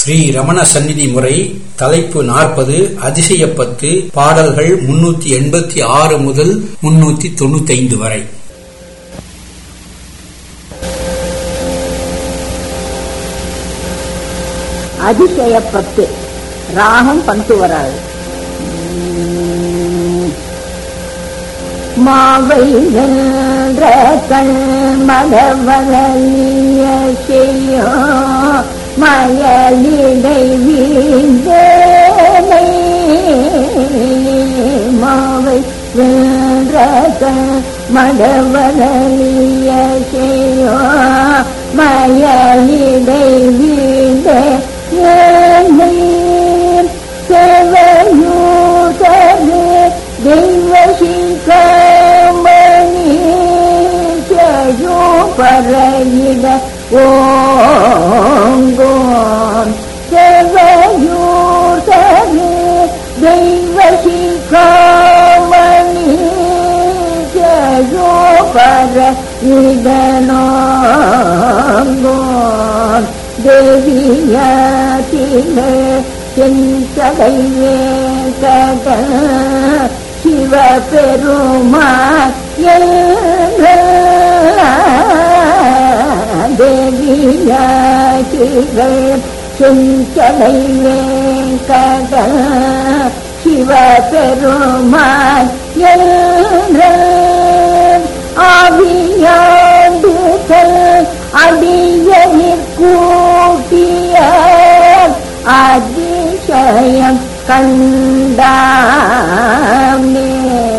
ஸ்ரீ ரமண சந்நிதி முறை தலைப்பு நாற்பது அதிசயப்பத்து பாடல்கள் முன்னூத்தி எண்பத்தி ஆறு முதல் முன்னூத்தி தொண்ணூத்தி ஐந்து வரை அதிசயப்பத்து ராகம் பந்துவராள் மாவை வென்ற கண் மதவலிய செய்யோ மயலிடை வீந்தேனை மாவை வென்ற கண் மதவலிய செய்யோ மயலிடை வீந்தே என்னை சேவையூதரே தெய்வ சிங்கமணி சேயோ பரையிட ஓங்கோன் சேவையூதரே தெய்வ சிங்கமணி சேயோ பரையிடனோங்கோன் தேவியத்திலே செஞ்சலை வேங்கட சிவபெருமான் தேவியத்திலே செஞ்சலை வேங்கட சிவபெருமான் ஆவியாண்டு அடியனிற் கூட்டிய அதிசயம் கண்டாமே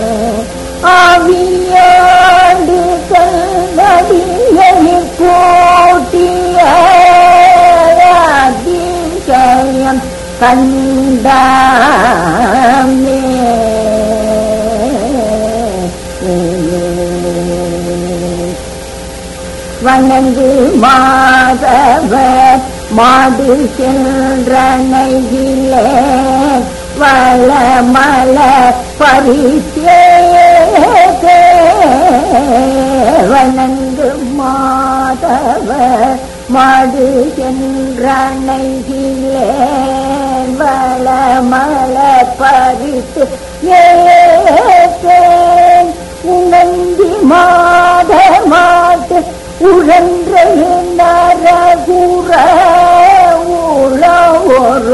ஆவியாண்டு அடியனிற் கூட்டிய அதிசயம் கண்டாமே வணங்கு மாதவர் மாடு சென்றனையிலே வளமல பரிசே வணங்கு மாதவர் மாடு சென்றனையிலே வளமல பரிசு ஏற்றேன் உணங்கி மாத மாட்டு உழன்ற நரகுற உள ஒரு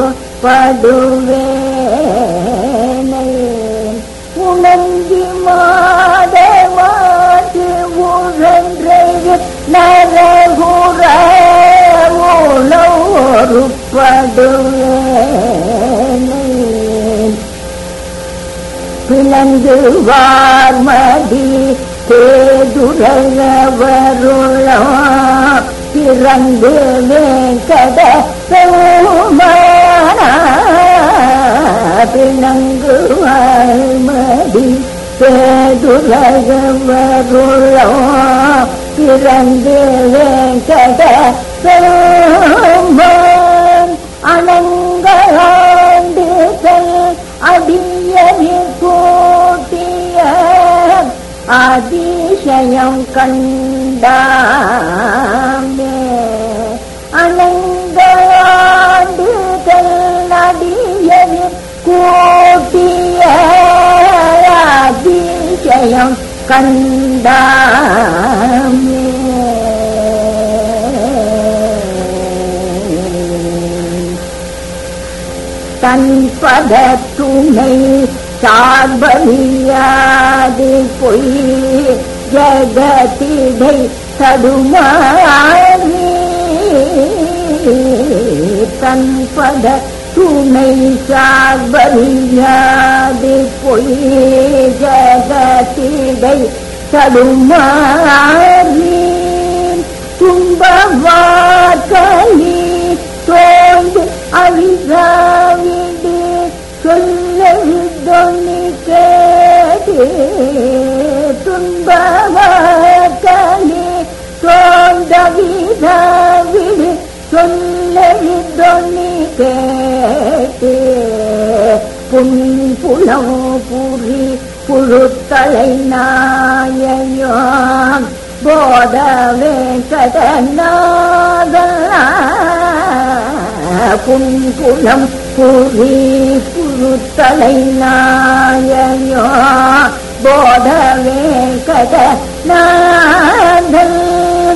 படுவேனை உணங்கி மாத மாட்டு உழன்ற நரகுற உள ஒரு படுவேனை பிளந்து வார்மதி தேதுரையவருளோ பிறந்து வேங்கட பிணங்கு வார்மதி தேதுரையவருளோ பிறந்து வேங்கட அனங்களாண்டு அடியனில் கூட்டிய அதிசயம் கண்டாமே அனங்களாண்டு அடியனில் கூட்டிய அதிசயம் கண்டாமே தன் பத துணை சார்பலியாது பொய் ஜகத்திடை தடுமாறி தன் பத துணை சார்பலியாது பொய் ஜகத்திடை தடுமாறி துன்ப வாக்கலி தோண்டு அழிசாவிடு சொல்லி கேடு துன்பவாக்கலி தோண்ட விதாவிடு சொல்லி கேட்டு புன் புலம் புரி புழுத்தலை நாயையோ போதவே கடநாத புன்புலம் புரி புழுத்தலை நாயோ போதவே கத நாதல்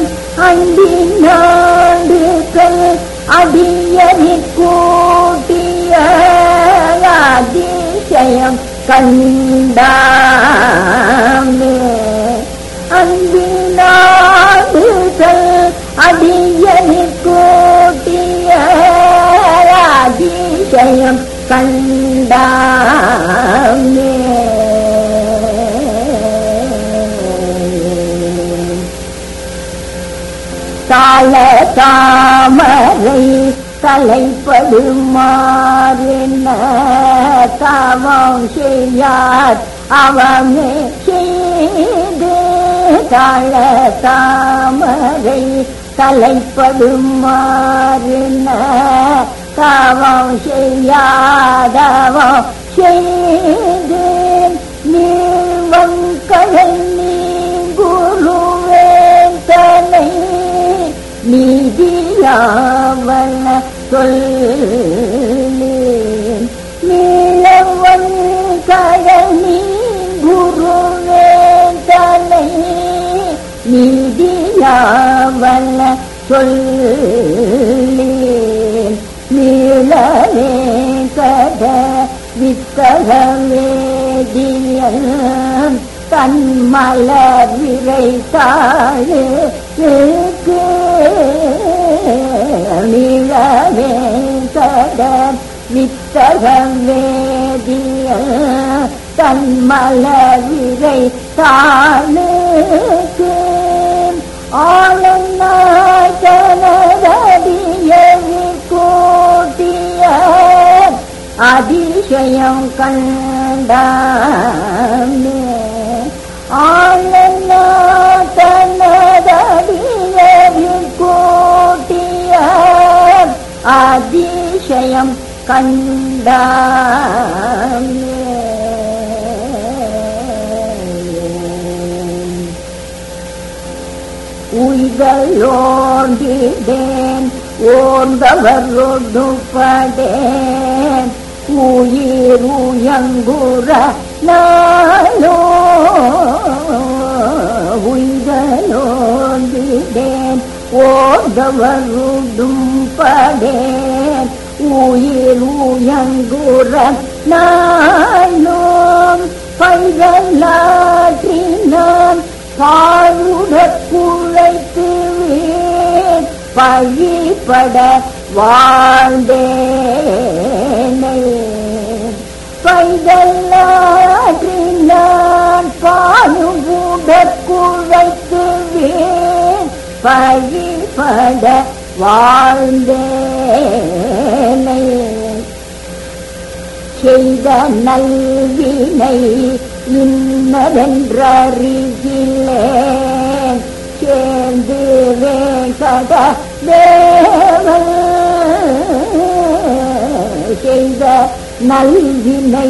அண்டினாடுகள் அடியறி கூட்டிய அதிசயம் கண்டாமே அன்பினாடுகள் அடியறி கூட்டிய அதிசயம் கண்டாமே தாள தாமரை தலைப்படுமாறின தவம் செய்யார் அவமே செய்து தாழ தாமரை தலைப்படுமாறின தவம் செய்யாதவம் செய்து நீவங்கடல் நீங்குருவேன் தனை நீதியாவன சொல்லேன் நீளவன் கடனி குருவேன் தலை நீதியாவன சொல்லேன் நீளவே கட வித்தகமேதியன் தன் மலர் விரை தாழு நிலவே கட வித்தகம் வேதிய தன் மலர் விரை தாழுக்கு ஆளுநடியவி கூட்டிய அதிசயம் கண்டாமே ஆளுந தன்னதடியவி கூட்டிய அதிசயம் கண்டாமே உய்தலோண்டிடேன் ஓர்ந்தவரொடுப்படேன் உயிர் உயங்குற நாளோ உய்தலோண்டிடேன் ஓர்ந்தவருடும் படேன் உயிர் உயங்குற நாளும் பைதலாற்றினான் பாழுட குழைத்து வீண் பழிபட வாழ்ந்தேனை பைதல்லாற்றினான் பாழுட குழைத்து வீண் பழிபட வாழ்ந்தேனை செய்த நல்வினை இன்னதென்றறிகிலேன் சேர்ந்து வேங்கட தேவன் செய்த நல்வினை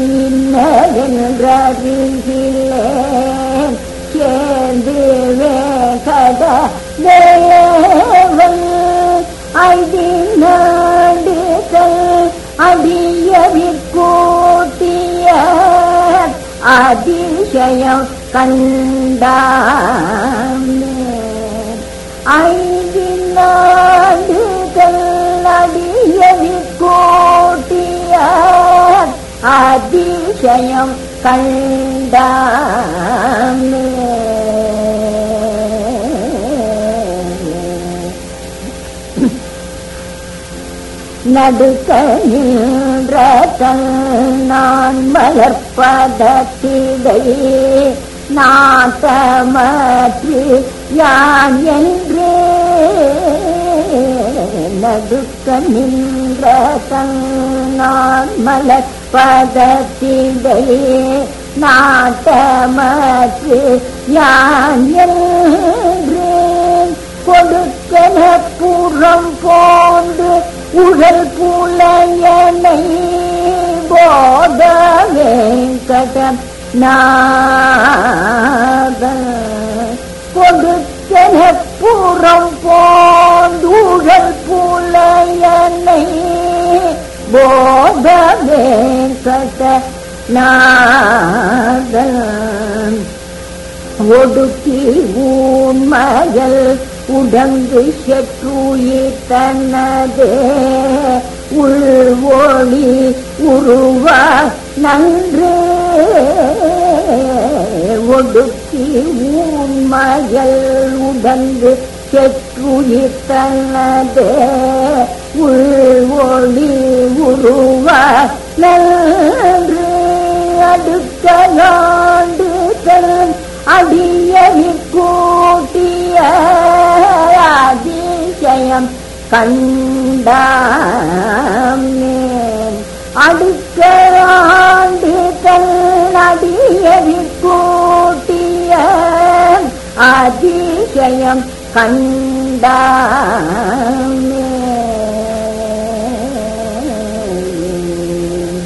இன்னதென்றறிகிலேன் சேர்ந்து வேங்கட தேவன் ஐதினாண்டுகள் அடியவிற்கூட்டிய அதிசயம் கண்டாமே ஐந்தினாண்டுகள் அடியவிற்கூட்டிய அதிசயம் கண்டாமே நடுக்க நின்ற நான் மலர்பதத்திடை நாட்டமற்று யான் என்றே நடுக்க நின்ற நான் மலர்பதத்திடை நாட்டமற்று யான் என்றேன் கொடுக்கன புறம் போந்து உடல் புலையனை போத வேங்கட நாத கொடுக்கன புறம் போந்து உடல் புலையனை போத வேங்கட நாதன் ஒடுக்கி ஊன்மயல் உடங்கு செற்றுயிர் தன்னதே உள்வொளி உருவ நன்றே ஒடுக்கி ஊன்மயல் உடங்கு செற்றுயிர் தன்னதே உள்வொளி உருவ நன்று அடுக்கலாண்டு தன் அடியவி கூட்டிய அதிசயம் கண்டாமேன் அடுக்கலாண்டு தன் அடியவி கூட்டிய அதிசயம் கண்டாமே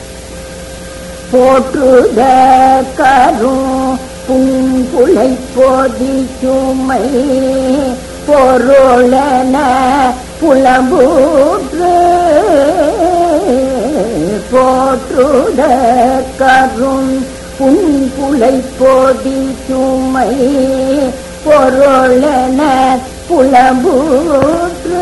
போற்றுத கரும் புங்குலை போதி சுமை பொருளன புலம்பூற்று போற்றுத கரும் புன்புலை போதி சுமை பொருளன புலம்பூற்று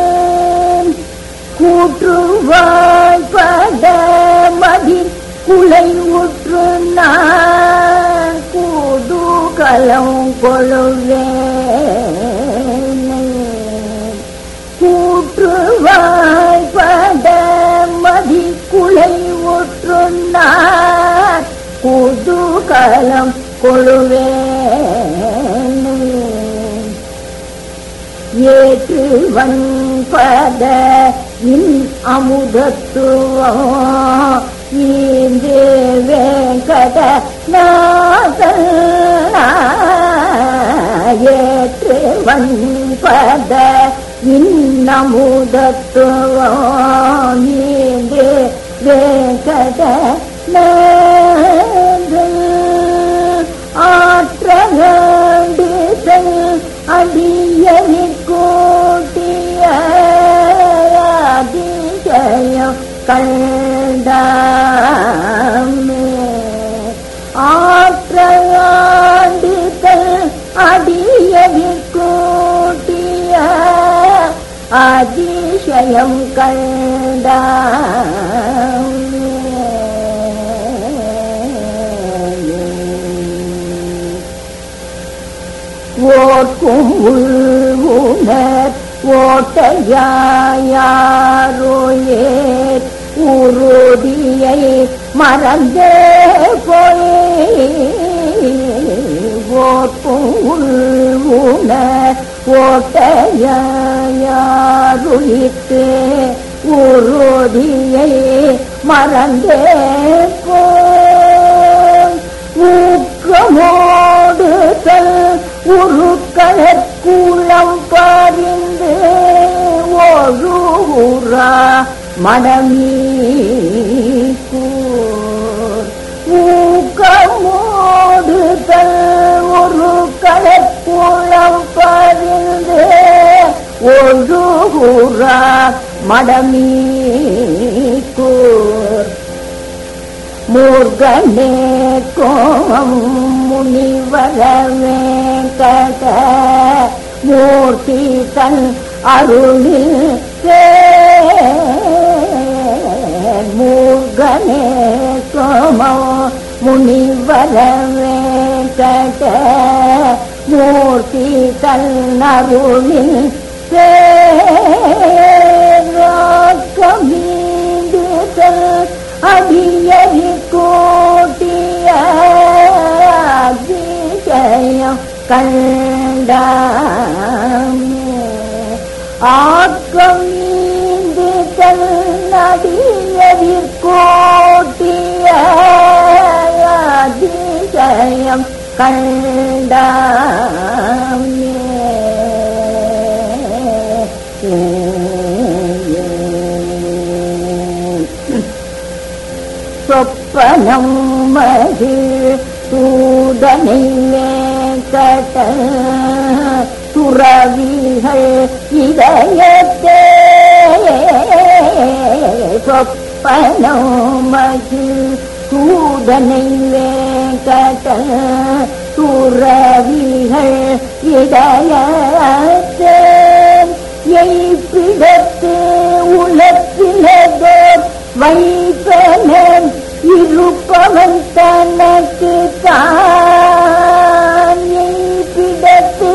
கூற்றுவாய் பட மதி குலை உற்று நான் கூடுகலம் கொழுவேனை கூற்றுவாய் பட மதி குலை உற்று நான் கூடுகலம் கொழுவேனை ஏற்று வன்பத இன் அமுதத்துவோ ஈந்தே வேங்கட ஏற்று வன்பத இன் அமுதத்துவோ ஈந்தே வேங்கட ஆற்ற வேண்டிசல் அடியறி கூட்டிய அதிசயம் கண்டாமே ஆற்றாண்டிகள் அடியறி கூட்டிய அதிசயம் கண்டாமே ஓர்க்கும் உள்வுணர் ஓட்டையாரோயே உறுதியை மறந்தே போயே ஓர்க்கும் உள்வுணர் ஓட்டையாருயித்து உறுதியை மறந்தே போய் ஊக்கமோடு தல் உருக்களற்குளம் பறிந்து ஒழுரா மடமீக்கூர் ஊக்கமோடு தல் உருக்களற்குளம் பறிந்து ஒழுரா மடமீக்கூர் மூர்கனே கோம் முனிவர வேங்கட மூர்த்தி தன் அருளில் மூர்கனே கோமோ முனிவர வேங்கட மூர்த்தி தன் அருளில் சேரோக்கமீந்து அடியறி கூட்டிய அதிசயம் கண்டாமே ஆக்கமீந்து தன்னடியறி கூட்டிய அதிசயம் கண்டாமே சொப்பனம் மது சூதனை கட்ட துறவிகள் இதயத்தே சொப்பனோ மகிழ் சூதனை வேங்கட துறவிகள் இடையத்தேன் எய்பிடத்து உலப்பிலதோர் வைப்பனன் இருப்பவன் தனக்கு தான் எய்பிடத்து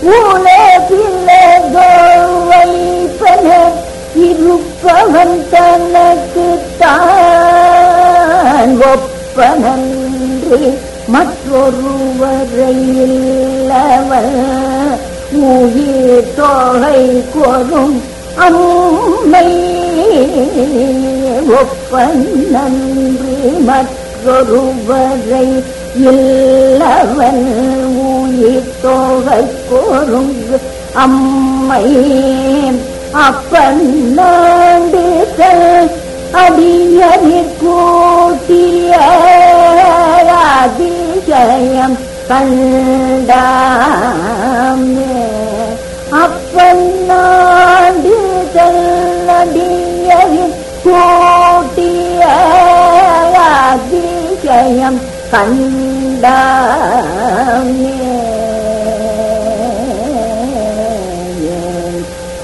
உலப்பிலதோர் வைப்பனன் இருப்பவன் தனக்கு தான் ஒப்பனன்றி மற்றொருவரை இல்லவன் உயிர் தொகை கொரும் அம்மை ஒப்பனன்றி மற்றொருவரை இல்லவன் உயிர் தொகை கொரும் அம்மை அப்பன்னாண்டு அடியனிற் கூட்டிய அதிசயம் கண்டாமே அப்பன்னாண்டு அடியனிற் கூட்டிய அதிசயம் கண்டாமே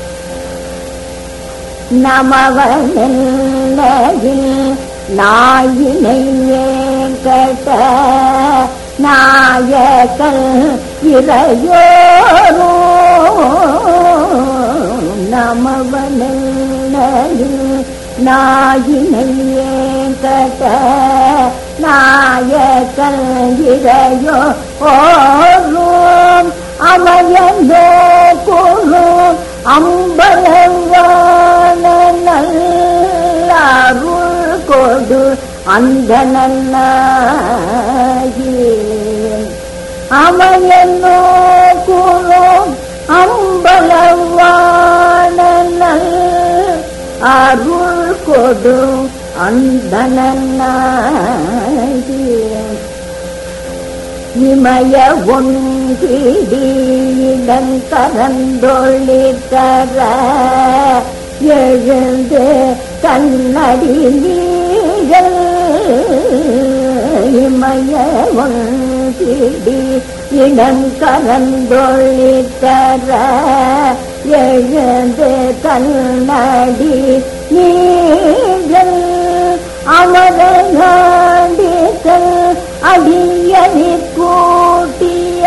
நமவனில் நாயினை வேங்கட நாயக்கல் இறையோரோ நமவனில் நாயினை வேங்கட நாயக்கல் இறையோ ஓரும் அமையந்தோ குழும் அம்பலவான அருள் கொடு அந்த நன்னாகி அமையன்னோ குழும் அம்பலவான அருள் கொடு அந்த நன்னாகி இமய ஒன்றிடியிடம் கரந்தொள்ளி தர எழுந்து கண்ணடி நீகள் இமய ஒன்றிடி இடம் கரந்தொள்ளி தர எழுந்து கண்ணடி நீகள் அமரநாடிகள் அடியணி கூட்டிய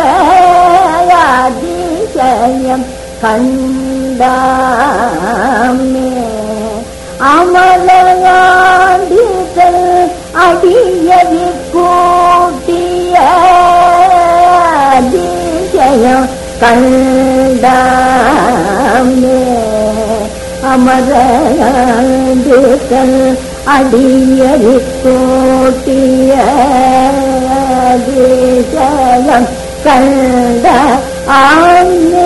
அதிசயம் கண்டாமே அமரநாடிகள் அடியணி கூட்டிய அதிசயம் கண்டாமே அமரநாடுகள் அடியறி கோட்டிய அதிசயம் கண்ட ஆங்க